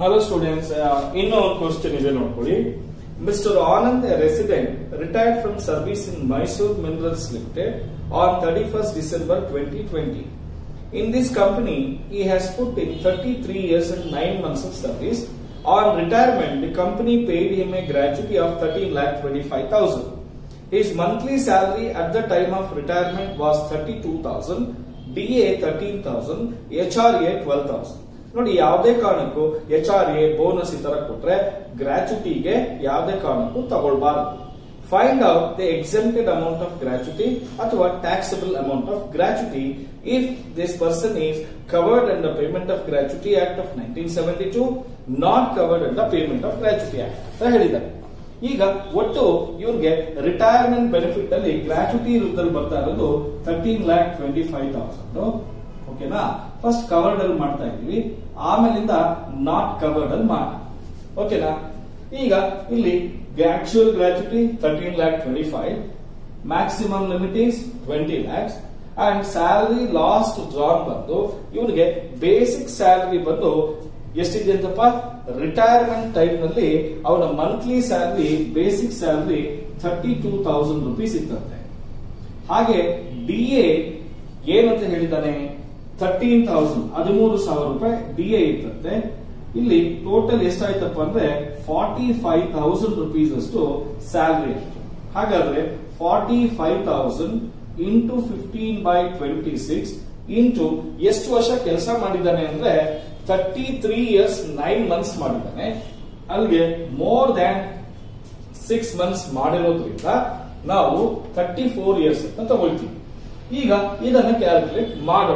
Hello students ಇನ್ನೂ ಒಂದು question ಇದೆ ನೋಡ್ಕೊಳ್ಳಿ mister Anand a resident retired from service in Mysore minerals limited on thirty first December twenty twenty in this company he has put in 33 years and 9 months of service. On retirement, the company paid him a gratuity of 13 lakh 25,000. His monthly salary at the time of retirement was 32,000, DA 13,000, HRA 12,000. ನೋಡಿ ಯಾವುದೇ ಕಾರಣಕ್ಕೂ H R A bonus ಈ ತರ ಕೊಟ್ರೆ ಗ್ರಾಚ್ಯುಟಿಗೆ ಯಾವುದೇ ಕಾರಣಕ್ಕೂ ತಗೊಳ್ಬಾರದು find out the exempted amount of gratuity ಅಥವಾ taxable amount of gratuity if this person is covered and the payment of gratuity act of nineteen seventy two not covered and the payment of gratuity act ಅಂತ ಹೇಳಿದ್ದಾರೆ ಈಗ ಒಟ್ಟು ಇವ್ರಿಗೆ retirement benefit ಅಲ್ಲಿ gratuity ರೂಪದಲ್ಲಿ ಬರ್ತಾ ಇರೋದು thirteen lakh twenty five thousand ಓಕೆನಾ ಫಸ್ಟ್ ಕವರ್ಡ್ ಅಲ್ಲಿ ಮಾಡ್ತಾ ಇದೀವಿ ಆಮೇಲಿಂದ ನಾಟ್ ಕವರ್ಡ್ ಅಲ್ಲಿ ಮಾಡ ಓಕೆನಾ ಈಗ ಇಲ್ಲಿ actual gratuity thirteen lakh twenty five maximum limit is twenty lakhs and salary last ಜಾನ್ ಬಂದು ಇವನಿಗೆ ಬೇಸಿಕ್ ಸ್ಯಾಲರಿ ಬಂದು ಎಷ್ಟಿದೆ ಅಂತಪ್ಪ ರಿಟೈರ್ಮೆಂಟ್ ಟೈಮ್ ನಲ್ಲಿ ಅವನ monthly salary basic salary thirty two thousand rupees ಇತ್ತಂತೆ ಹಾಗೆ ಡಿ ಎ ಏನಂತ ಹೇಳಿದ್ದಾನೆ ಥರ್ಟೀನ್ ತೌಸಂಡ್ ಹದಿಮೂರು ಸಾವಿರ ರೂಪಾಯಿ ಡಿ ಎ ಇತ್ತಂತೆ ಇಲ್ಲಿ ಟೋಟಲ್ ಎಷ್ಟಾಯ್ತಪ್ಪ ಅಂದ್ರೆ ಫಾರ್ಟಿ ಫೈವ್ ತೌಸಂಡ್ ರುಪೀಸ್ ಅಷ್ಟು ಸ್ಯಾಲರಿ ಇತ್ತು ಹಾಗಾದ್ರೆ forty five thousand into fifteen by twenty six into ಎಷ್ಟು ವರ್ಷ ಕೆಲಸ ಮಾಡಿದ್ದಾನೆ ಅಂದ್ರೆ thirty three years nine months ಮಾಡಿದ್ದಾನೆ ಅಲ್ಲಿಗೆ ಮೋರ್ ದ್ಯಾನ್ ಸಿಕ್ಸ್ ಮಂತ್ಸ್ ಮಾಡಿರೋದ್ರಿಂದ ನಾವು ಥರ್ಟಿ ಫೋರ್ ಇಯರ್ಸ್ ಅಂತ ತಗೊಳ್ತೀವಿ ಈಗ ಇದನ್ನ ಕ್ಯಾಲ್ಕುಲೇಟ್ ಮಾಡೋಣ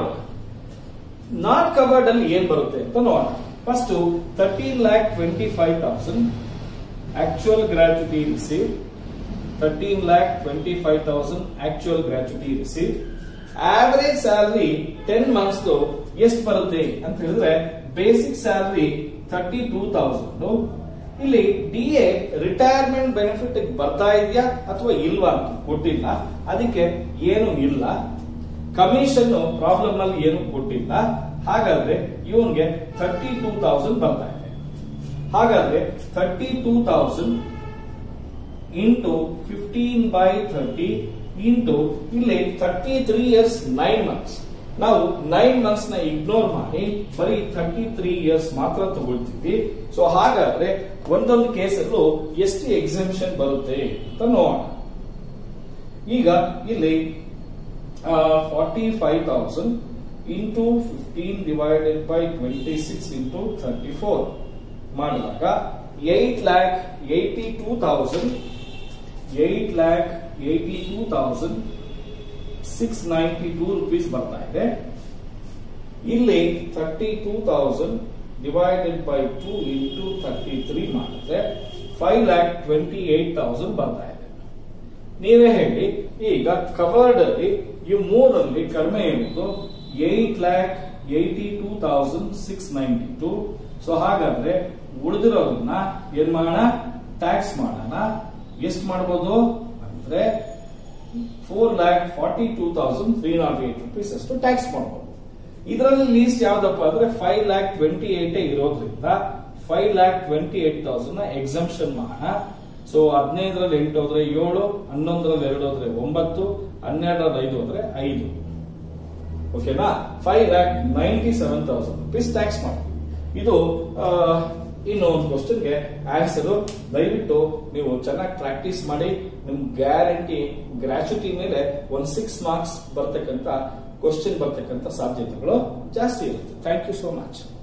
ನಾಟ್ ಕವರ್ಡ್ ಅಲ್ಲಿ ಏನ್ ಬರುತ್ತೆ ಅಂತ ನೋಡೋಣ first thirteen lakh twenty five thousand actual gratuity receive thirteen lakh twenty five thousand actual gratuity receive average salary ten months ಎಷ್ಟು ಬರುತ್ತೆ ಅಂತ ಹೇಳಿದ್ರೆ basic salary thirty two thousand ಇಲ್ಲಿ ಡಿ ಎ ರಿಟೈರ್ಮೆಂಟ್ ಬೆನಿಫಿಟ್ ಬರ್ತಾ ಇದೆಯಾ ಅಥವಾ ಇಲ್ವಾ ಅಂತ ಕೊಟ್ಟಿಲ್ಲ ಅದಕ್ಕೆ ಏನು ಇಲ್ಲ ಕಮಿಷನ್ ಪ್ರಾಬ್ಲಮ್ ನಲ್ಲಿ ಏನು ಕೊಟ್ಟಿಲ್ಲ ಹಾಗಾದ್ರೆ ಇವನ್ಗೆ ಥರ್ಟಿ ಟೂ ತೌಸಂಡ್ ಬರ್ತಾ ಇದೆ ಹಾಗಾದ್ರೆ thirty two thousand into fifteen by thirty into ಇಲ್ಲಿ thirty three years nine months ನಾವು ನೈನ್ ಮಂತ್ಸ್ ನ ಇಗ್ನೋರ್ ಮಾಡಿ ಬರೀ ಥರ್ಟಿ ತ್ರೀ ಇಯರ್ಸ್ ಮಾತ್ರ ತಗೊಳ್ತೀವಿ ಸೊ ಹಾಗಾದ್ರೆ ಒಂದೊಂದು ಕೇಸಲ್ಲೂ ಎಷ್ಟು ಎಕ್ಸಿಬಿಷನ್ ಬರುತ್ತೆ ಅಂತ ನೋಡೋಣ ಈಗ ಇಲ್ಲಿ forty five thousand into fifteen divided by twenty six into thirty four ಮಾಡಿದಾಗ eight lakh eighty two thousand eight lakh eighty two thousand six ninety two rupees ಬರ್ತಾ ಇದೆ ಇಲ್ಲಿ thirty two thousand divided by two into thirty three ಮಾಡಿದ್ರೆ five lakh twenty eight thousand ಬರ್ತಾ ಇದೆ ನೀವೇ ಹೇಳಿ ಈಗ ಕವರ್ಡ್ ಅಲ್ಲಿ ಈ ಮೂರಲ್ಲಿ ಕಡಿಮೆ ಇರುವುದು eight lakh eighty two thousand six ninety two so ಹಾಗಾದ್ರೆ ಉಳಿದಿರೋದನ್ನ ಏನ್ ಮಾಡೋಣ ಟ್ಯಾಕ್ಸ್ ಮಾಡೋಣ ಎಷ್ಟು ಮಾಡ್ಬೋದು ಅಂದ್ರೆ four lakh forty two thousand three not eight rupees ಅಷ್ಟು ಟ್ಯಾಕ್ಸ್ ಮಾಡಬಹುದು ಇದರಲ್ಲಿ ಲೀಸ್ಟ್ ಯಾವ್ದಪ್ಪ ಅಂದ್ರೆ ಫೈವ್ ಲ್ಯಾಕ್ ಟ್ವೆಂಟಿ ಏಟ್ ಇರೋದ್ರಿಂದ five lakh twenty eight thousand exemption ಮಾಡೋಣ ಸೊ ಹದಿನೈದರಲ್ಲಿ ಎಂಟು ಹೋದ್ರೆ ಏಳು ಹನ್ನೊಂದರಲ್ಲಿ ಎರಡು ಹೋದ್ರೆ ಒಂಬತ್ತು ಹನ್ನೆರಡರಲ್ಲಿ ಐದು ಹೋದ್ರೆ ಐದು ಓಕೆನಾ five lakh ninety seven thousand rupees tax ಮಾಡ್ತೀವಿ ಇದು ಇನ್ನು ಒಂದು ಕ್ವಶನ್ಗೆ ಆನ್ಸರ್ ದಯವಿಟ್ಟು ನೀವು ಚೆನ್ನಾಗಿ ಪ್ರಾಕ್ಟೀಸ್ ಮಾಡಿ ನಿಮ್ ಗ್ಯಾರಂಟಿ ಗ್ರಾಚ್ಯುಟಿ ಮೇಲೆ ಒಂದ್ ಸಿಕ್ಸ್ ಮಾರ್ಕ್ಸ್ ಬರ್ತಕ್ಕಂತ ಕ್ವಶನ್ ಬರ್ತಕ್ಕಂತ ಸಾಧ್ಯತೆಗಳು ಜಾಸ್ತಿ ಇರುತ್ತೆ ಥ್ಯಾಂಕ್ ಯು ಸೋ ಮಚ್